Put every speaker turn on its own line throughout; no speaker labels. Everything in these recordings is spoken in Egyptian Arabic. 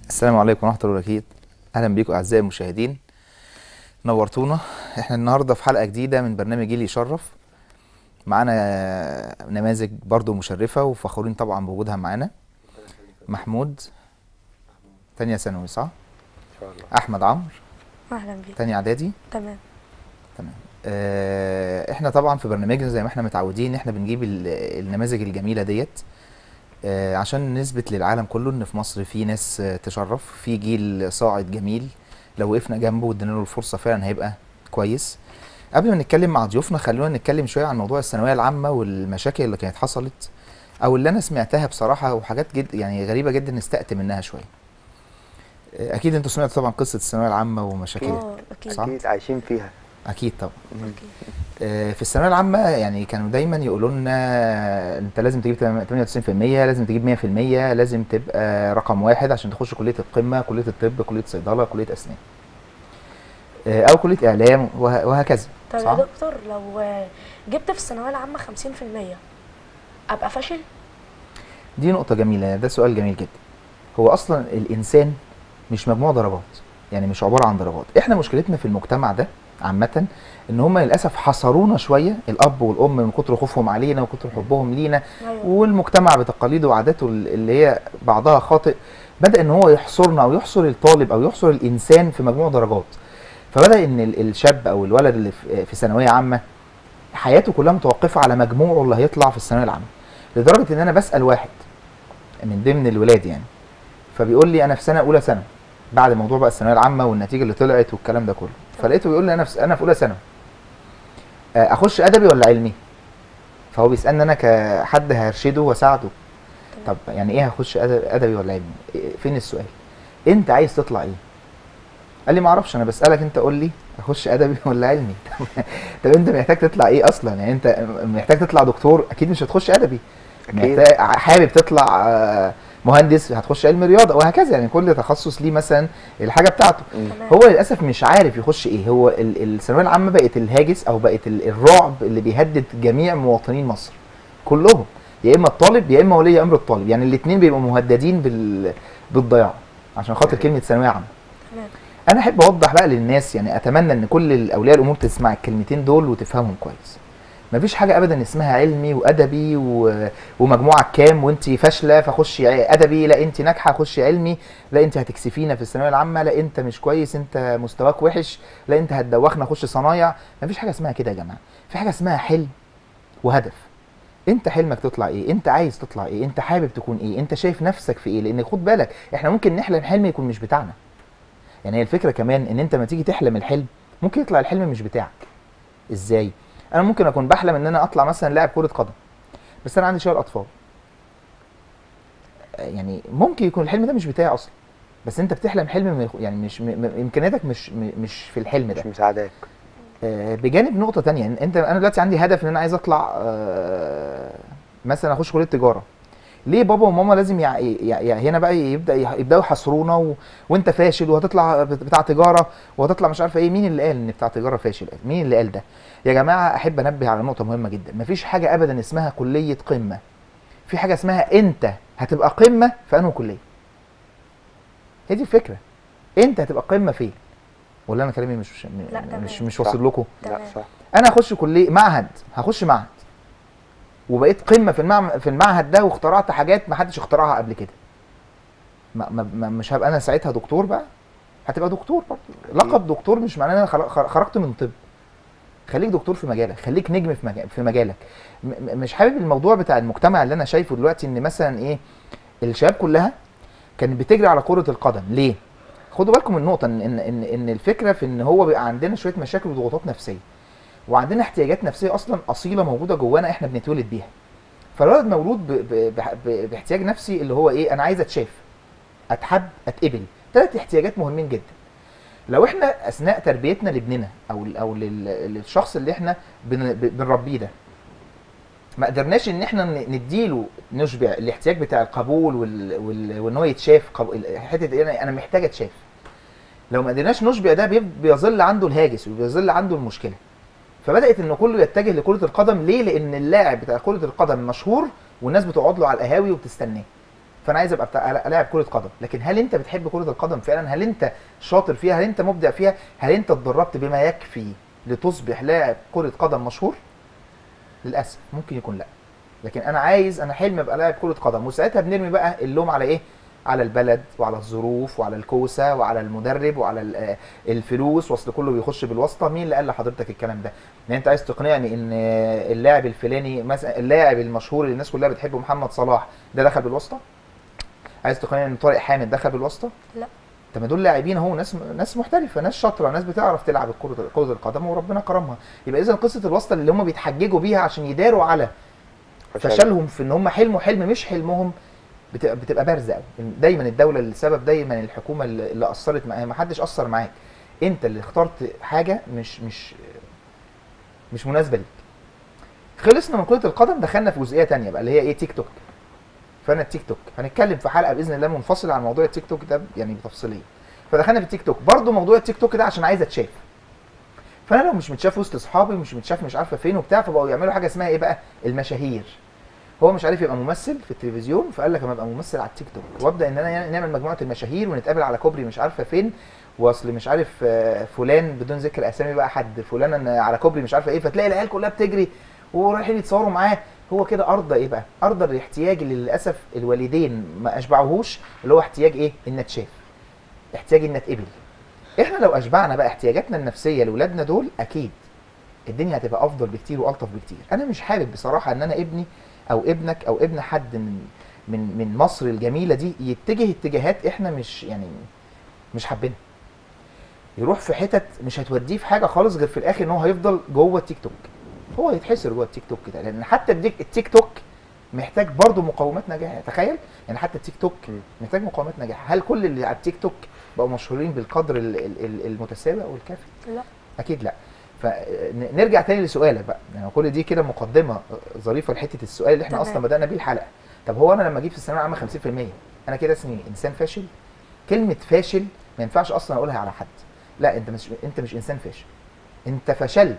السلام عليكم ورحمة الله وبركاته أهلا بيكم أعزائي المشاهدين نورتونا احنا النهاردة في حلقة جديدة من برنامج جيل يشرف معانا نماذج برضو مشرفة وفخورين طبعا بوجودها معانا محمود تانية ثانوي صح؟
ان شاء الله
أحمد عمرو
اهلا بيك
تانية إعدادي
تمام
تمام آه، احنا طبعا في برنامجنا زي ما احنا متعودين احنا بنجيب ال- النماذج الجميله ديت آه، عشان نثبت للعالم كله ان في مصر في ناس آه، تشرف في جيل صاعد جميل لو وقفنا جنبه وادينا له الفرصه فعلا هيبقى كويس قبل ما نتكلم مع ضيوفنا خلونا نتكلم شويه عن موضوع الثانويه العامه والمشاكل اللي كانت حصلت او اللي انا سمعتها بصراحه وحاجات جد يعني غريبه جدا نستقت منها شويه آه، اكيد انتوا سمعتوا طبعا قصه الثانويه العامه ومشاكلها
اه اكيد
صح؟
اكيد عايشين فيها
اكيد طبعا
اكيد
آه، في الثانويه العامه يعني كانوا دايما يقولوا لنا انت لازم تجيب 98% لازم تجيب 100% لازم تبقى رقم واحد عشان تخش كليه القمه كليه الطب كليه صيدله كليه اسنان آه، او كليه اعلام وه- وهكذا
طب
صح
يا دكتور لو آه، جبت في الثانويه العامه 50% ابقى فاشل
دي نقطه جميله ده سؤال جميل جدا هو اصلا الانسان مش مجموع درجات يعني مش عباره عن درجات احنا مشكلتنا في المجتمع ده عامه ان هم للاسف حصرونا شويه الاب والام من كتر خوفهم علينا وكتر حبهم لينا
ايوه
والمجتمع بتقاليده وعاداته اللي هي بعضها خاطئ بدا ان هو يحصرنا او يحصر الطالب او يحصر الانسان في مجموع درجات فبدا ان ال- الشاب او الولد اللي في في ثانويه عامه حياته كلها متوقفه على مجموعه اللي هيطلع في الثانويه العامه لدرجه ان انا بسال واحد من ضمن الولاد يعني فبيقول لي انا في سنه اولى ثانوي بعد موضوع بقى الثانويه العامه والنتيجه اللي طلعت والكلام ده كله فلقيته بيقول لي انا في انا في اولى ثانوي آه، اخش ادبي ولا علمي فهو بيسالني انا كحد هرشده واساعده طب يعني ايه هخش أدب- ادبي ولا علمي إيه- فين السؤال انت عايز تطلع ايه قال لي ما اعرفش انا بسالك انت قول لي اخش ادبي ولا علمي طب- طب انت محتاج تطلع ايه اصلا يعني انت محتاج تطلع دكتور اكيد مش هتخش ادبي
أكيد.
محتاج حابب تطلع آه، مهندس هتخش علم رياضه وهكذا يعني كل تخصص ليه مثلا الحاجه بتاعته
تمام
هو للاسف مش عارف يخش ايه هو ال- الثانويه العامه بقت الهاجس او بقت ال- الرعب اللي بيهدد جميع مواطنين مصر كلهم يا اما الطالب يا اما ولي امر الطالب يعني الاثنين بيبقوا مهددين بال... بالضياع عشان خاطر
يعني.
كلمه ثانويه عامه
تمام
انا احب اوضح بقى للناس يعني اتمنى ان كل اولياء الامور تسمع الكلمتين دول وتفهمهم كويس مفيش حاجه ابدا اسمها علمي وادبي و... ومجموعك كام وانت فاشله فخشي ع- ادبي لا انت ناجحه خشي علمي لا انت هتكسفينا في الثانويه العامه لا انت مش كويس انت مستواك وحش لا انت هتدوخنا خش صنايع مفيش حاجه اسمها كده يا جماعه في حاجه اسمها حلم وهدف انت حلمك تطلع ايه انت عايز تطلع ايه انت حابب تكون ايه انت شايف نفسك في ايه لان خد بالك احنا ممكن نحلم حلم يكون مش بتاعنا يعني هي الفكره كمان ان انت ما تيجي تحلم الحلم ممكن يطلع الحلم مش بتاعك ازاي انا ممكن اكون بحلم ان انا اطلع مثلا لاعب كره قدم بس انا عندي شويه اطفال يعني ممكن يكون الحلم ده مش بتاعي اصلا بس انت بتحلم حلم ما يخ- يعني مش م- م- امكانياتك مش م- مش في الحلم ده
مش مساعداك
آه، بجانب نقطه تانية إن انت انا دلوقتي عندي هدف ان انا عايز اطلع آه، مثلا اخش كليه تجاره ليه بابا وماما لازم يع... يع... يع... هنا بقى يبدا يبداوا يحصرونا و... وانت فاشل وهتطلع بت- بتاع تجاره وهتطلع مش عارفه ايه مين اللي قال ان بتاع تجاره فاشل مين اللي قال ده يا جماعه احب انبه على نقطه مهمه جدا مفيش حاجه ابدا اسمها كليه قمه في حاجه اسمها انت هتبقى قمه في انهي كليه هي دي الفكره انت هتبقى قمه فين ولا انا كلامي مش
لا، تمام.
مش مش
صح.
واصل لكم
لا
تمام.
صح
انا هخش كليه معهد هخش معهد وبقيت قمه في المعم... في المعهد ده واخترعت حاجات ما حدش اخترعها قبل كده ما... ما... ما مش هبقى انا ساعتها دكتور بقى هتبقى دكتور برضه لقب دكتور مش معناه ان انا خر- خر- خرجت من طب خليك دكتور في مجالك خليك نجم في مجال في مجالك م... م- مش حابب الموضوع بتاع المجتمع اللي انا شايفه دلوقتي ان مثلا ايه الشباب كلها كانت بتجري على كره القدم ليه خدوا بالكم من النقطه ان ان ان, إن الفكره في ان هو بيبقى عندنا شويه مشاكل وضغوطات نفسيه وعندنا احتياجات نفسيه اصلا اصيله موجوده جوانا احنا بنتولد بيها فالولد مولود ب... ب... بح- ب... باحتياج نفسي اللي هو ايه انا عايز اتشاف اتحب اتقبل ثلاث احتياجات مهمين جدا لو احنا اثناء تربيتنا لابننا او او لل... للشخص اللي احنا بن... ب- بنربيه ده ما قدرناش ان احنا ن- نديله نشبع الاحتياج بتاع القبول وال... وال... وان هو يتشاف قب... حته إيه؟ انا انا محتاج اتشاف لو ما قدرناش نشبع ده بي- بيظل عنده الهاجس وبيظل عنده المشكله فبدات ان كله يتجه لكره القدم ليه لان اللاعب بتاع كره القدم مشهور والناس بتقعد له على القهاوي وبتستناه فانا عايز ابقى بتاع لاعب كره قدم لكن هل انت بتحب كره القدم فعلا هل انت شاطر فيها هل انت مبدع فيها هل انت اتدربت بما يكفي لتصبح لاعب كره قدم مشهور للاسف ممكن يكون لا لكن انا عايز انا حلمي ابقى لاعب كره قدم وساعتها بنرمي بقى اللوم على ايه على البلد وعلى الظروف وعلى الكوسه وعلى المدرب وعلى ال- آه الفلوس واصل كله بيخش بالواسطه مين اللي قال لحضرتك الكلام ده يعني انت عايز تقنعني ان آه، اللاعب الفلاني مثلا اللاعب المشهور اللي الناس كلها بتحبه محمد صلاح ده دخل بالواسطه عايز تقنعني ان طارق حامد دخل بالواسطه
لا.
طب ما دول لاعبين اهو ناس ناس محترفه ناس شاطره ناس بتعرف تلعب الكره كره القدم وربنا كرمها يبقى اذا قصه الواسطه اللي هم بيتحججوا بيها عشان يداروا على فشلهم في ان هم حلموا حلم مش حلمهم بتبقى, بتبقى بارزه قوي دايما الدوله السبب دايما الحكومه اللي اللي اثرت معاها ما حدش اثر معاك انت اللي اخترت حاجه مش مش مش مناسبه ليك خلصنا من كره القدم دخلنا في جزئيه تانية بقى اللي هي ايه تيك توك فانا التيك توك هنتكلم في حلقه باذن الله منفصله عن موضوع التيك توك ده يعني بتفصيليه فدخلنا في التيك توك برضو موضوع التيك توك ده عشان عايز اتشاف فانا لو مش متشاف وسط اصحابي مش متشاف مش عارفه فين وبتاع فبقوا يعملوا حاجه اسمها ايه بقى المشاهير هو مش عارف يبقى ممثل في التلفزيون فقال لك اما ابقى ممثل على التيك توك وابدا ان انا نعمل مجموعه المشاهير ونتقابل على كوبري مش عارفه فين واصل مش عارف آه، فلان بدون ذكر اسامي بقى حد فلان على كوبري مش عارفه ايه فتلاقي العيال كلها بتجري ورايحين يتصوروا معاه هو كده ارضى ايه بقى؟ ارضى الاحتياج اللي للاسف الوالدين ما اشبعوهوش اللي هو احتياج ايه؟ ان اتشاف. احتياج ان اتقبل. احنا لو اشبعنا بقى احتياجاتنا النفسيه لاولادنا دول اكيد الدنيا هتبقى افضل بكتير والطف بكتير. انا مش حابب بصراحه ان انا ابني او ابنك او ابن حد من من من مصر الجميله دي يتجه اتجاهات احنا مش يعني مش حابينها. يروح في حتت مش هتوديه في حاجه خالص غير في الاخر ان هو هيفضل جوه التيك توك. هو هيتحسر جوه التيك توك كده لان حتى الديك- التيك توك محتاج برضه مقومات نجاح تخيل يعني حتى التيك توك
مم.
محتاج مقومات نجاح هل كل اللي على التيك توك بقوا مشهورين بالقدر ال- ال- ال- المتسابق او الكافي
لا
اكيد لا فنرجع تاني لسؤالك بقى يعني كل دي كده مقدمه ظريفه لحته السؤال اللي احنا
تمام.
اصلا بدانا بيه الحلقه طب هو انا لما اجيب في الثانويه العامه 50% انا كده اسمي انسان فاشل كلمه فاشل ما ينفعش اصلا اقولها على حد لا انت مش انت مش انسان فاشل انت فشلت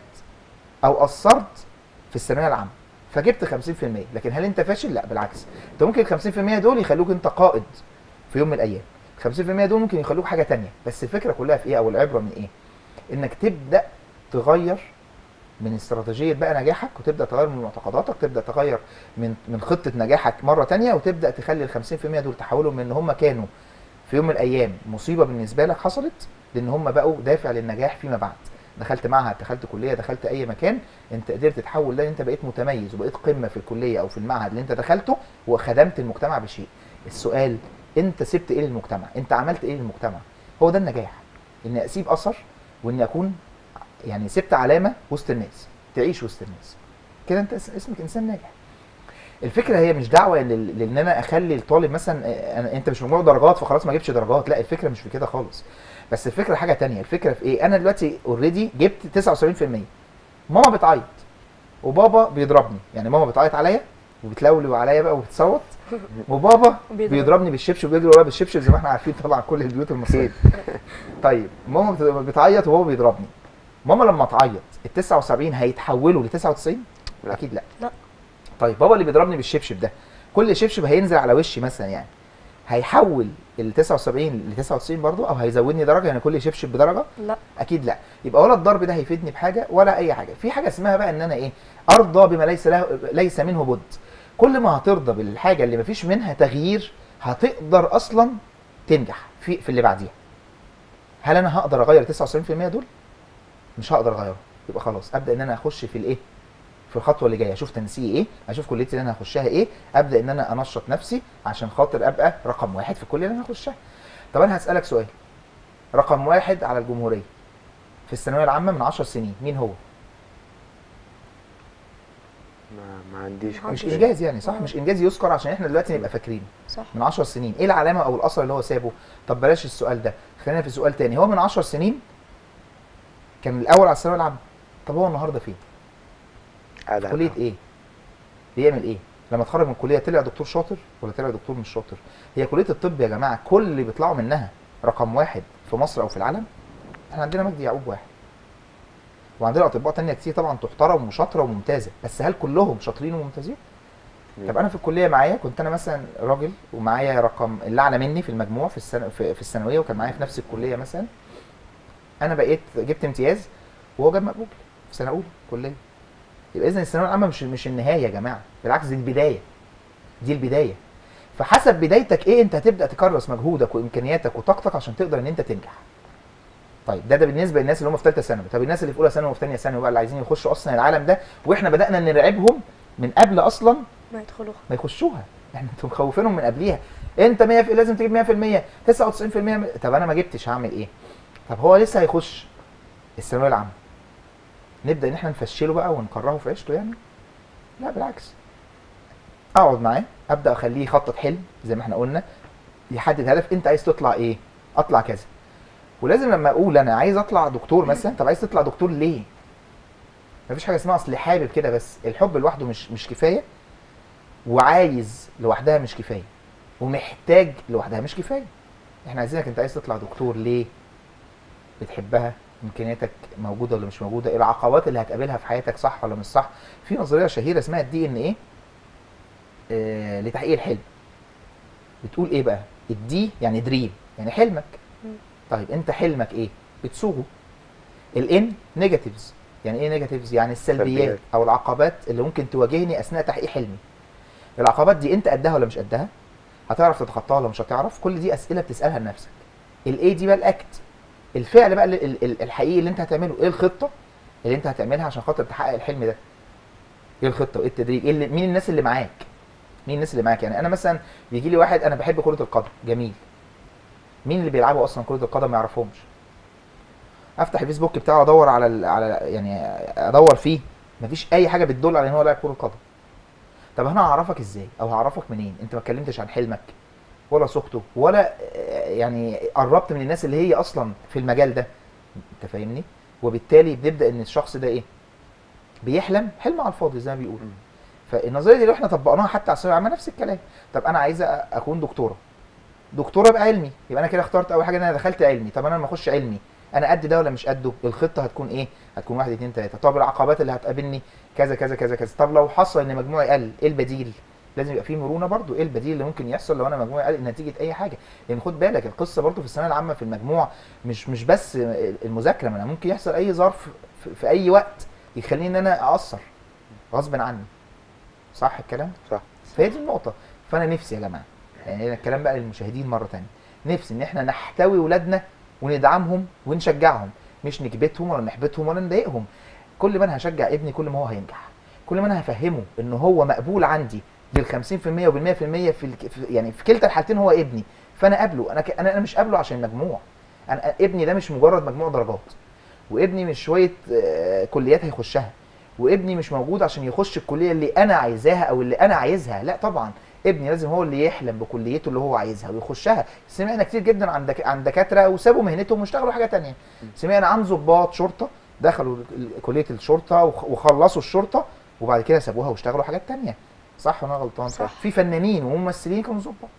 او قصرت في الثانويه العامه فجبت 50% لكن هل انت فاشل لا بالعكس انت ممكن ال 50% دول يخلوك انت قائد في يوم من الايام ال 50% دول ممكن يخلوك حاجه تانية بس الفكره كلها في ايه او العبره من ايه انك تبدا تغير من استراتيجيه بقى نجاحك وتبدا تغير من معتقداتك تبدا تغير من من خطه نجاحك مره تانية وتبدا تخلي ال 50% دول تحولهم من ان هم كانوا في يوم من الايام مصيبه بالنسبه لك حصلت لان هم بقوا دافع للنجاح فيما بعد دخلت معهد دخلت كليه دخلت اي مكان انت قدرت تحول ده انت بقيت متميز وبقيت قمه في الكليه او في المعهد اللي انت دخلته وخدمت المجتمع بشيء السؤال انت سبت ايه للمجتمع انت عملت ايه للمجتمع هو ده النجاح اني اسيب اثر واني اكون يعني سبت علامه وسط الناس تعيش وسط الناس كده انت اس- اسمك انسان ناجح الفكره هي مش دعوه لل- لان انا اخلي الطالب مثلا اه، انا انت مش مجموع درجات فخلاص ما اجيبش درجات لا الفكره مش في كده خالص بس الفكره حاجه تانية الفكره في ايه انا دلوقتي اوريدي جبت 79% ماما بتعيط وبابا بيضربني يعني ماما بتعيط عليا وبتلولو عليا بقى وبتصوت وبابا
بيضرب.
بيضربني بالشبشب وبيجري ورايا بالشبشب زي ما احنا عارفين طبعا كل البيوت المصريه طيب ماما بت- بتعيط وبابا بيضربني ماما لما تعيط ال 79 هيتحولوا ل 99
لا.
اكيد لا
لا.
طيب بابا اللي بيضربني بالشبشب ده كل شبشب هينزل على وشي مثلا يعني هيحول ال 79 ل 99 برضه او هيزودني درجه يعني كل شبشب بدرجه
لا
اكيد لا يبقى ولا الضرب ده هيفيدني بحاجه ولا اي حاجه في حاجه اسمها بقى ان انا ايه ارضى بما ليس له ليس منه بد كل ما هترضى بالحاجه اللي مفيش منها تغيير هتقدر اصلا تنجح في في اللي بعديها هل انا هقدر اغير 99% دول مش هقدر اغيره يبقى خلاص ابدا ان انا اخش في الايه في الخطوه اللي جايه اشوف تنسيقي ايه اشوف كليتي اللي انا هخشها ايه ابدا ان انا انشط نفسي عشان خاطر ابقى رقم واحد في الكليه اللي انا هخشها طب انا هسالك سؤال رقم واحد على الجمهوريه في الثانويه العامه من 10 سنين مين هو
ما, ما عنديش
ما
مش
عنديش.
انجاز يعني صح
آه.
مش انجاز يذكر عشان احنا دلوقتي نبقى فاكرين
صح
من 10 سنين ايه العلامه او الاثر اللي هو سابه طب بلاش السؤال ده خلينا في سؤال تاني هو من 10 سنين كان الاول على الثانويه العامه طب هو النهارده فين
قاعد على
كليه
القهوة.
ايه بيعمل ايه لما اتخرج من الكليه طلع دكتور شاطر ولا طلع دكتور مش شاطر هي كليه الطب يا جماعه كل اللي بيطلعوا منها رقم واحد في مصر او في العالم احنا عندنا مجدي يعقوب واحد وعندنا اطباء تانية كتير طبعا تحترم وشاطره وممتازه بس هل كلهم شاطرين وممتازين طب انا في الكليه معايا كنت انا مثلا راجل ومعايا رقم اللي اعلى مني في المجموع في السنه في, في الثانويه وكان معايا في نفس الكليه مثلا انا بقيت جبت امتياز وهو جاب مقبول في سنه اولى كليه يبقى اذا الثانويه العامه مش مش النهايه يا جماعه بالعكس دي البدايه دي البدايه فحسب بدايتك ايه انت هتبدا تكرس مجهودك وامكانياتك وطاقتك عشان تقدر ان انت تنجح طيب ده ده بالنسبه للناس اللي هم في ثالثه ثانوي طب الناس اللي في اولى ثانوي وفي ثانيه ثانوي بقى اللي عايزين يخشوا اصلا العالم ده واحنا بدانا نرعبهم من قبل اصلا
ما يدخلوها
ما يخشوها احنا انتوا مخوفينهم من قبليها انت 100 في لازم تجيب 100% 99% م- طب انا ما جبتش هعمل ايه طب هو لسه هيخش الثانويه العامه نبدا ان احنا نفشله بقى ونكرهه في عيشته يعني لا بالعكس اقعد معاه ابدا اخليه يخطط حلم زي ما احنا قلنا يحدد هدف انت عايز تطلع ايه اطلع كذا ولازم لما اقول انا عايز اطلع دكتور مثلا طب عايز تطلع دكتور ليه مفيش حاجه اسمها اصل حابب كده بس الحب لوحده مش مش كفايه وعايز لوحدها مش كفايه ومحتاج لوحدها مش كفايه احنا عايزينك انت عايز تطلع دكتور ليه بتحبها امكانياتك موجوده ولا مش موجوده العقبات اللي هتقابلها في حياتك صح ولا مش صح في نظريه شهيره اسمها الدي ان ايه آه لتحقيق الحلم بتقول ايه بقى الدي يعني دريم يعني حلمك
مم.
طيب انت حلمك ايه بتصوغه الان نيجاتيفز يعني ايه نيجاتيفز يعني السلبيات
سلبيات.
او العقبات اللي ممكن تواجهني اثناء تحقيق حلمي العقبات دي انت قدها ولا مش قدها هتعرف تتخطاها ولا مش هتعرف كل دي اسئله بتسالها لنفسك الاي دي بقى الاكت الفعل بقى ال- ال- ال- الحقيقي اللي انت هتعمله ايه الخطه اللي انت هتعملها عشان خاطر تحقق الحلم ده ايه الخطه وايه التدريب ايه اللي مين الناس اللي معاك مين الناس اللي معاك يعني انا مثلا بيجي لي واحد انا بحب كره القدم جميل مين اللي بيلعبوا اصلا كره القدم ما يعرفهمش افتح الفيسبوك بتاعه ادور على ال... على يعني ادور فيه مفيش اي حاجه بتدل على ان هو لاعب كره قدم طب انا هعرفك ازاي او هعرفك منين انت ما اتكلمتش عن حلمك ولا صوغته ولا آه، يعني قربت من الناس اللي هي اصلا في المجال ده انت فاهمني وبالتالي بنبدا ان الشخص ده ايه بيحلم حلم على الفاضي زي ما بيقولوا
مم.
فالنظريه دي لو احنا طبقناها حتى على الثانويه العامه نفس الكلام طب انا عايزه اكون دكتوره دكتوره بعلمي يبقى انا كده اخترت اول حاجه ان انا دخلت علمي طب انا لما اخش علمي انا قد ده ولا مش قده الخطه هتكون ايه هتكون واحد اتنين تلاته طب العقبات اللي هتقابلني كذا كذا كذا كذا طب لو حصل ان مجموعي قل ايه البديل لازم يبقى فيه مرونه برضو ايه البديل اللي ممكن يحصل لو انا مجموعي قل نتيجه اي حاجه لان خد بالك القصه برضو في الثانويه العامه في المجموع مش مش بس المذاكره ما انا ممكن يحصل اي ظرف في, في اي وقت يخليني ان انا اقصر غصب عني صح الكلام
صح
فهي دي النقطة فأنا نفسي يا جماعة يعني أنا الكلام بقى للمشاهدين مرة تانية نفسي إن إحنا نحتوي ولادنا وندعمهم ونشجعهم مش نكبتهم ولا نحبطهم ولا نضايقهم كل ما أنا هشجع ابني كل ما هو هينجح كل ما أنا هفهمه إن هو مقبول عندي بال 50% وبال 100% في, الك... في يعني في كلتا الحالتين هو ابني فأنا قابله أنا ك... أنا أنا مش قابله عشان مجموع أنا ابني ده مش مجرد مجموع درجات وابني مش شوية آه، كليات هيخشها وابني مش موجود عشان يخش الكليه اللي انا عايزاها او اللي انا عايزها لا طبعا ابني لازم هو اللي يحلم بكليته اللي هو عايزها ويخشها سمعنا كتير جدا عن دك... عن دكاتره وسابوا مهنتهم واشتغلوا حاجه تانية سمعنا عن ضباط شرطه دخلوا ال- كليه الشرطه وخ- وخلصوا الشرطه وبعد كده سابوها واشتغلوا حاجات تانية صح ولا أنا غلطان
صح.
في فنانين وممثلين كانوا ضباط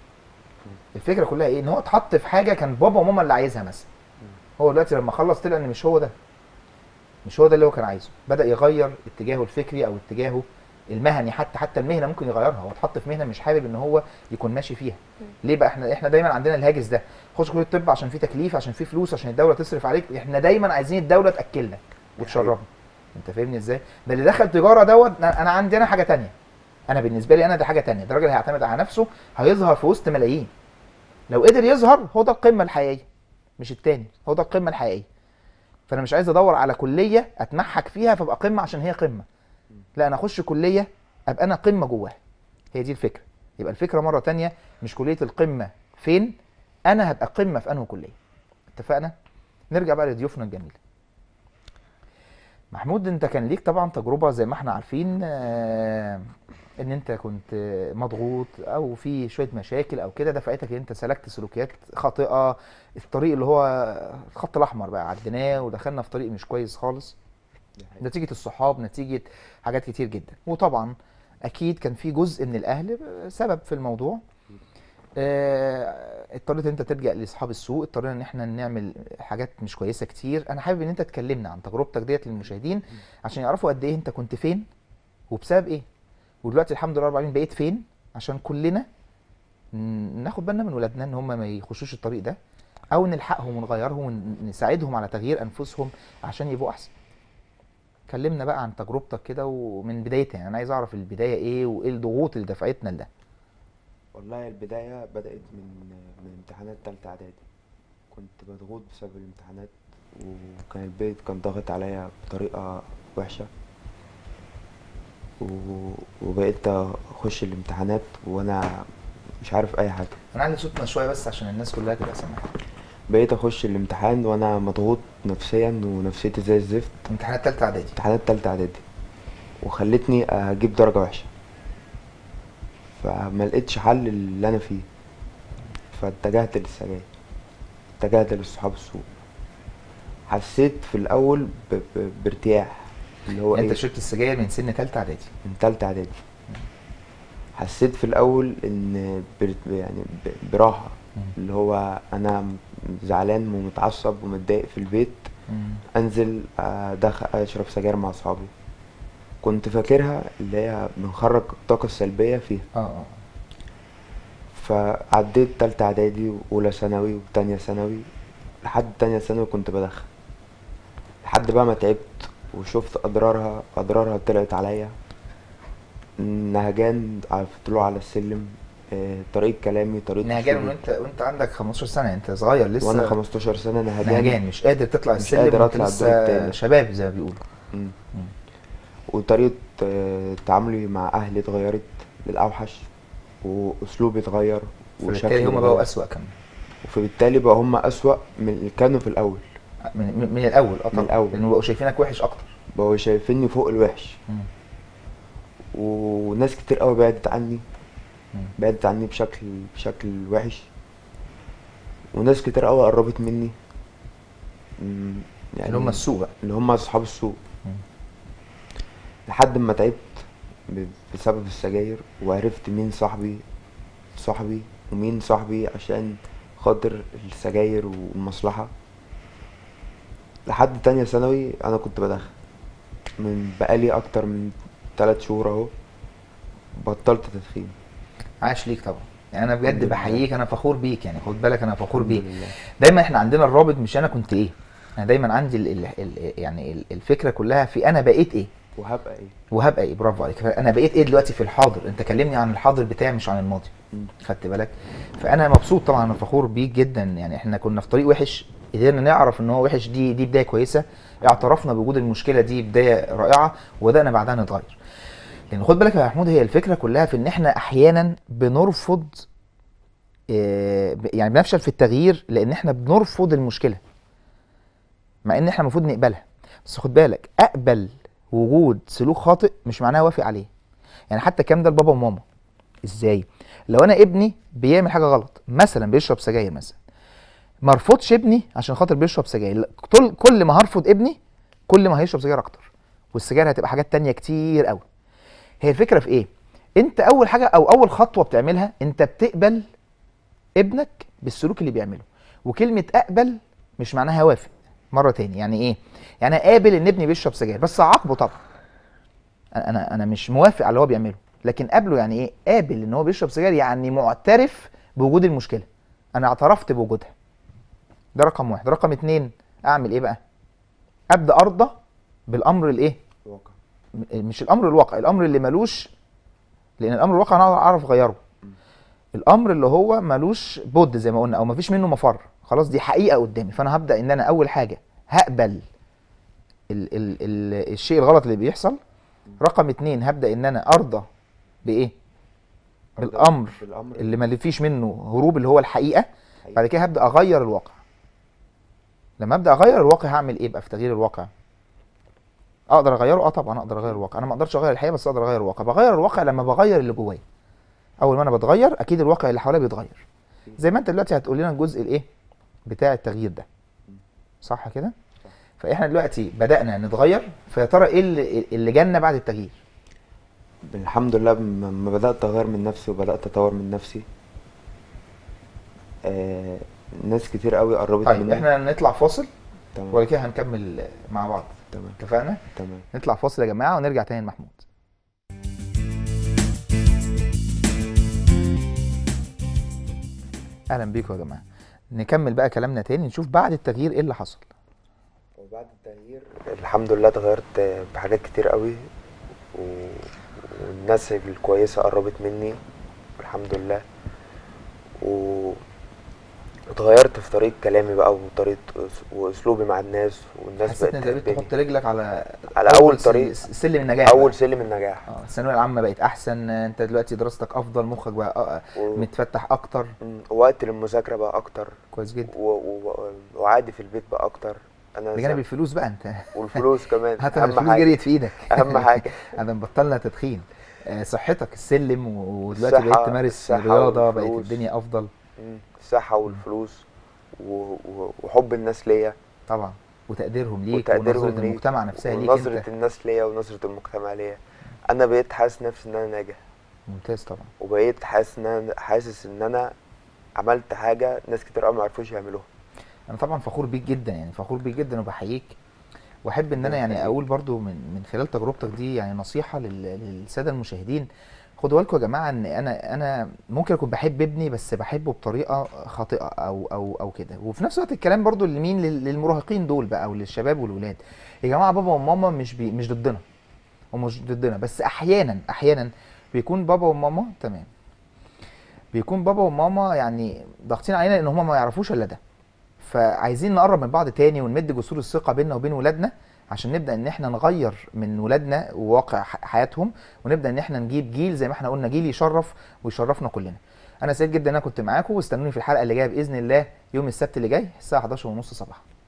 الفكره كلها ايه ان هو اتحط في حاجه كان بابا وماما اللي عايزها مثلا هو دلوقتي لما خلص طلع ان مش هو ده مش هو ده اللي هو كان عايزه بدا يغير اتجاهه الفكري او اتجاهه المهني حتى حتى المهنه ممكن يغيرها هو اتحط في مهنه مش حابب ان هو يكون ماشي فيها ليه بقى احنا احنا دايما عندنا الهاجس ده خش كليه الطب عشان في تكليف عشان في فلوس عشان الدوله تصرف عليك احنا دايما عايزين الدوله تاكلنا وتشربنا انت فاهمني ازاي ده اللي دخل تجاره دوت انا أنا عندي انا حاجه تانية انا بالنسبه لي انا ده حاجه تانية ده راجل هيعتمد على نفسه هيظهر في وسط ملايين لو قدر يظهر هو ده القمه الحقيقيه مش التاني هو ده القمه الحقيقيه فانا مش عايز ادور على كليه اتمحك فيها فابقى قمه عشان هي قمه لا انا اخش كليه ابقى انا قمه جواها هي دي الفكره يبقى الفكره مره تانية مش كليه القمه فين انا هبقى قمه في انهي كليه اتفقنا نرجع بقى لضيوفنا الجميل محمود انت كان ليك طبعا تجربه زي ما احنا عارفين آه، ان انت كنت مضغوط او في شويه مشاكل او كده دفعتك ان انت سلكت سلوكيات خاطئه الطريق اللي هو الخط الاحمر بقى عديناه ودخلنا في طريق مش كويس خالص نتيجه الصحاب نتيجه حاجات كتير جدا وطبعا اكيد كان في جزء من الاهل سبب في الموضوع آه، اضطريت ان انت تلجا لاصحاب السوء اضطرينا ان احنا نعمل حاجات مش كويسه كتير انا حابب ان انت تكلمنا عن تجربتك ديت للمشاهدين عشان يعرفوا قد ايه انت كنت فين وبسبب ايه ودلوقتي الحمد لله رب العالمين بقيت فين عشان كلنا ن- ناخد بالنا من ولادنا ان هم ما يخشوش الطريق ده او نلحقهم ونغيرهم ونساعدهم على تغيير انفسهم عشان يبقوا احسن كلمنا بقى عن تجربتك كده ومن بدايتها يعني انا عايز اعرف البدايه ايه وايه الضغوط اللي دفعتنا لده
والله البداية بدأت من من امتحانات تالتة إعدادي كنت مضغوط بسبب الامتحانات وكان البيت كان ضاغط عليا بطريقة وحشة و... وبقيت أخش الامتحانات وأنا مش عارف أي حاجة
انا عندي صوتنا شويه بس عشان الناس كلها تبقى سامعه
بقيت أخش الامتحان وأنا مضغوط نفسيا ونفسيتي زي الزفت
امتحانات تالتة اعدادي
امتحانات تالتة إعدادي وخلتني أجيب درجة وحشة فما لقيتش حل اللي أنا فيه فاتجهت للسجاير اتجهت للصحاب السوق حسيت في الأول ب... ب... بارتياح اللي هو
انت
إيه
شربت السجاير من سن تالتة اعدادي
من تالتة إعدادي حسيت في الأول إن بر... يعني ب... براحة
مم.
اللي هو أنا زعلان ومتعصب ومتضايق في البيت
مم.
انزل ادخل اشرب سجاير مع اصحابي كنت فاكرها اللي هي بنخرج الطاقة السلبية فيها
اه اه
فعديت تالتة اعدادي واولى ثانوي وتانية ثانوي لحد تانية ثانوي كنت بدخن لحد بقى ما تعبت وشفت اضرارها اضرارها طلعت عليا نهجان على- في الطلوع على السلم آه، طريقة كلامي طريقة
نهجان
أسلوبي.
وانت وانت عندك 15 سنه انت صغير لسه
وانا 15 سنة نهجان
نهجان مش قادر تطلع
مش
السلم
قادر
وانت
أطلع الدور
لسه
التاني.
شباب زي ما بيقولوا
مم.
مم.
وطريقة آه، تعاملي مع أهلي اتغيرت للأوحش وأسلوبي اتغير
فبالتالي هم بقوا اسوأ كمان
فبالتالي بقى هم أسوأ من اللي كانوا في الأول
من, من, من الاول اه طبعا
الأول.
لانه بقوا شايفينك وحش اكتر
بقوا شايفيني فوق الوحش
مم.
وناس كتير قوي بعدت عني
مم.
بعدت عني بشكل بشكل وحش وناس كتير قوي قربت مني مم، يعني
اللي هم السوق بقى
اللي هم أصحاب السوق
مم.
لحد ما تعبت ب- بسبب السجاير وعرفت مين صاحبي صاحبي ومين صاحبي عشان خاطر السجاير والمصلحة لحد تانية ثانوي أنا كنت بدخن من بقالي أكتر من تلات شهور أهو بطلت تدخين
عاش ليك طبعا يعني انا
الحمد
بجد
لله.
بحييك انا فخور بيك يعني خد بالك انا فخور
الحمد
بيك
لله.
دايما احنا عندنا الرابط مش انا كنت ايه انا دايما عندي ال ال ال يعني ال- الفكره كلها في انا بقيت ايه
وهبقى إيه
وهبقى ايه برافو عليك انا بقيت ايه دلوقتي في الحاضر انت كلمني عن الحاضر بتاعي مش عن الماضي
مم.
خدت بالك فانا مبسوط طبعا انا فخور بيك جدا يعني احنا كنا في طريق وحش قدرنا نعرف ان هو وحش دي دي بدايه كويسه اعترفنا بوجود المشكله دي بدايه رائعه وبدانا بعدها نتغير لان خد بالك يا محمود هي الفكره كلها في ان احنا احيانا بنرفض آه، ب- يعني بنفشل في التغيير لان احنا بنرفض المشكله مع ان احنا المفروض نقبلها بس خد بالك اقبل وجود سلوك خاطئ مش معناه اوافق عليه يعني حتى الكلام ده لبابا وماما ازاي لو انا ابني بيعمل حاجه غلط مثلا بيشرب سجاير مثلا ما ارفضش ابني عشان خاطر بيشرب سجاير لا، كل كل ما هرفض ابني كل ما هيشرب سجاير اكتر والسجاير هتبقى حاجات تانية كتير قوي هي الفكره في ايه انت اول حاجه او اول خطوه بتعملها انت بتقبل ابنك بالسلوك اللي بيعمله وكلمه اقبل مش معناها وافق مره تاني يعني ايه يعني قابل ان ابني بيشرب سجاير بس اعاقبه طبعا انا انا مش موافق على اللي هو بيعمله لكن قابله يعني ايه قابل ان هو بيشرب سجاير يعني معترف بوجود المشكله انا اعترفت بوجودها ده رقم واحد رقم اتنين اعمل ايه بقى ابدا ارضى بالامر الايه
واقع
م- مش الامر الواقع الامر اللي ملوش لان الامر الواقع انا اعرف اغيره الامر اللي هو ملوش بد زي ما قلنا او مفيش منه مفر خلاص دي حقيقه قدامي فانا هبدا ان انا اول حاجه هقبل ال ال ال الشيء الغلط اللي بيحصل رقم اتنين هبدا ان انا ارضى بايه بالامر
بالأمر
اللي ما فيش منه هروب اللي هو الحقيقه بعد كده هبدا اغير الواقع لما ابدا اغير الواقع هعمل ايه بقى في تغيير الواقع اقدر اغيره اه طبعا اقدر اغير الواقع انا ما اقدرش اغير الحقيقه بس اقدر اغير الواقع بغير الواقع لما بغير اللي جوايا اول ما انا بتغير اكيد الواقع اللي حواليا بيتغير زي ما انت دلوقتي هتقول لنا الجزء الايه بتاع التغيير ده صح كده فاحنا دلوقتي بدانا نتغير فيا ترى ايه اللي, اللي جالنا بعد التغيير
الحمد لله لما بدأت أغير من نفسي وبدأت أطور من نفسي آه ناس كتير قوي قربت
طيب
مني
احنا نطلع فاصل
تمام
وبعد كده هنكمل مع بعض
تمام
اتفقنا
تمام
نطلع فاصل يا جماعه ونرجع تاني لمحمود اهلا بيكم يا جماعه نكمل بقى كلامنا تاني نشوف بعد التغيير ايه اللي حصل
وبعد التغيير الحمد لله اتغيرت بحاجات كتير قوي و... والناس الكويسة قربت مني الحمد لله و اتغيرت في طريقة كلامي بقى وطريقة أس- وأسلوبي مع الناس والناس
حسيت
بقت
ان انت بقيت
تحبني
تحط رجلك على
على أول
سل-
طريق
سلم النجاح
أول
بقى.
سلم النجاح
اه الثانويه العامه بقت احسن انت دلوقتي دراستك افضل مخك بقى أ-
و...
متفتح اكتر
مم، وقت للمذاكرة بقى أكتر
كويس جدا
و... و... وعادي في البيت بقى أكتر أنا
بجانب
زي-
الفلوس بقى انت
والفلوس كمان
حتى
أهم
الفلوس
حاجة
جريت في ايدك
أهم حاجة
انا بطلنا تدخين آه، صحتك السلم و- ودلوقتي بقيت
الصحة-
تمارس
الصحة
رياضه بقت
والفلوس.
الدنيا افضل
مم، الصحة والفلوس و... و... وحب الناس ليا
طبعا وتقديرهم ليك
وتقديرهم
ونظره
ليك
المجتمع نفسها ليك
ونظرة
انت
الناس ليا ونظرة المجتمع ليا انا بقيت حاسس نفسي ان انا ناجح
ممتاز طبعا
وبقيت حاسس ان انا حاسس ان انا عملت حاجة ناس كتير قوي ما عرفوش يعملوها
انا طبعا فخور بيك جدا يعني فخور بيك جدا وبحييك واحب ان انا
ربنا
يعني
يخليك.
اقول برضو من من خلال تجربتك دي يعني نصيحه لل- للساده المشاهدين خدوا بالكم يا جماعه ان انا انا ممكن اكون بحب ابني بس بحبه بطريقه خاطئه او او او كده وفي نفس الوقت الكلام برضو لمين لل- للمراهقين دول بقى او للشباب والولاد يا جماعه بابا وماما مش بي مش ضدنا ومش ضدنا بس احيانا احيانا بيكون بابا وماما تمام بيكون بابا وماما يعني ضاغطين علينا ان هما ما يعرفوش الا ده فعايزين نقرب من بعض تاني ونمد جسور الثقه بيننا وبين ولادنا عشان نبدا ان احنا نغير من ولادنا وواقع ح- حياتهم ونبدا ان احنا نجيب جيل زي ما احنا قلنا جيل يشرف ويشرفنا كلنا انا سعيد جدا ان انا كنت معاكم واستنوني في الحلقه اللي جايه باذن الله يوم السبت اللي جاي الساعه 11:30 صباحا